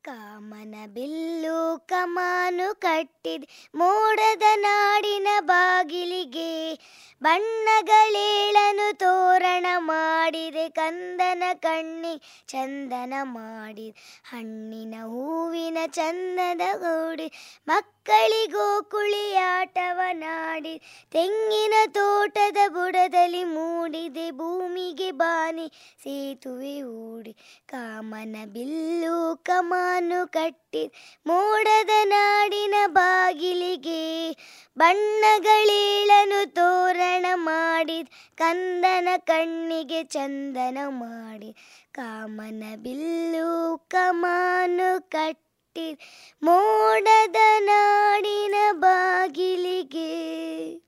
ಕಾಮನ ಬಿಲ್ಲು ಕಮಾನು ಕಟ್ಟಿದೆ ಮೋಡದ ನಾಡಿನ ಬಾಗಿಲಿಗೆ ಬಣ್ಣಗಳೇಳನು ತೋರಣ ಮಾಡಿದೆ ಕಂದನ ಕಣ್ಣಿ ಚಂದನ ಮಾಡಿದೆ ಹಣ್ಣಿನ ಹೂವಿನ ಚಂದದ ಗೂಡಿ ಮಕ್ಕಳಿಗೋ ಕುಳಿಯಾಟವನಾಡಿ ತೆಂಗಿನ ತೋಟದ ಬುಡದಲ್ಲಿ ಮೂಡಿದೆ ಭೂಮಿಗೆ ಬಾನಿ ಸೇತುವೆ ಹೂಡಿ ಕಾಮನ ಬಿಲ್ಲು ಕಮಾನು ಕಟ್ಟಿ ಮೋಡದ ನಾಡಿನ ಬಾಗಿಲಿಗೆ ಬಣ್ಣಗಳೇಳನು ತೋರಣ ಮಾಡಿದ ಕಂದನ ಕಣ್ಣಿಗೆ ಚಂದನ ಮಾಡಿ ಕಾಮನ ಬಿಲ್ಲು ಕಮಾನು ಕಟ್ಟಿ ಮೋಡದ ನಾಡಿನ ಬಾಗಿಲಿಗೆ